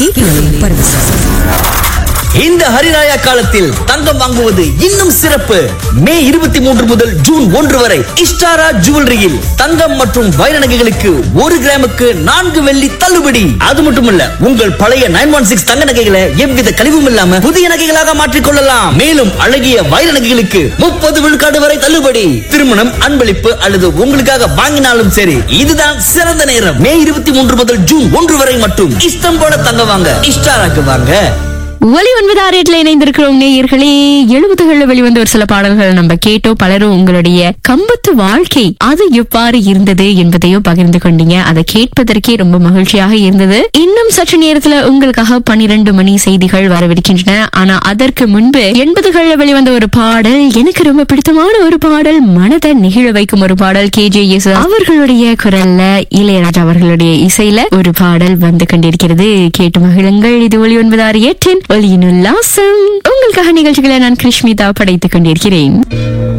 கேட்கலாம் பரவசம் இந்த ஹரிராயா காலத்தில் தங்கம் வாங்குவது இன்னும் சிறப்பு மே இருபத்தி மூன்று முதல் ஜூன் ஒன்று வரை இஸ்டாரா ஜுவல்லரியில் தங்கம் மற்றும் வைர நகைகளுக்கு ஒரு கிராமுக்கு நான்கு வெள்ளி தள்ளுபடி அது மட்டுமல்ல உங்கள் பழைய நைன் ஒன் சிக்ஸ் தங்க நகைகளை எவ்வித கழிவும் இல்லாம புதிய நகைகளாக மாற்றிக் கொள்ளலாம் மேலும் அழகிய வைர நகைகளுக்கு முப்பது விழுக்காடு வரை தள்ளுபடி திருமணம் அன்பளிப்பு அல்லது உங்களுக்காக வாங்கினாலும் சரி இதுதான் சிறந்த நேரம் மே இருபத்தி மூன்று முதல் ஜூன் ஒன்று வரை மட்டும் இஷ்டம் போல தங்க வாங்க இஸ்டாராக்கு வாங்க ஒலி ஒன்பது ஆறு எட்டுல இணைந்திருக்கிறோம் நேயர்களே எழுபதுகள்ல வெளிவந்த ஒரு சில பாடல்கள் நம்ம கேட்டோம் பலரும் உங்களுடைய கம்பத்து வாழ்க்கை அது எவ்வாறு இருந்தது என்பதையும் பகிர்ந்து கொண்டீங்க அதை கேட்பதற்கே ரொம்ப மகிழ்ச்சியாக இருந்தது இன்னும் சற்று நேரத்துல உங்களுக்காக பன்னிரண்டு மணி செய்திகள் வரவிருக்கின்றன ஆனா அதற்கு முன்பு எண்பதுகள்ல வெளிவந்த ஒரு பாடல் எனக்கு ரொம்ப பிடித்தமான ஒரு பாடல் மனதை நெகிழ வைக்கும் ஒரு பாடல் கே ஜே எஸ் அவர்களுடைய குரல்ல இளையராஜா அவர்களுடைய இசையில ஒரு பாடல் வந்து கொண்டிருக்கிறது கேட்டு மகிழுங்கள் இது ஒலி ஒன்பது ஆறு எட்டின் ஒலியின் உல்லாசம் உங்களுக்காக நிகழ்ச்சிகளை நான் கிருஷ்மிதா படைத்துக் கொண்டிருக்கிறேன்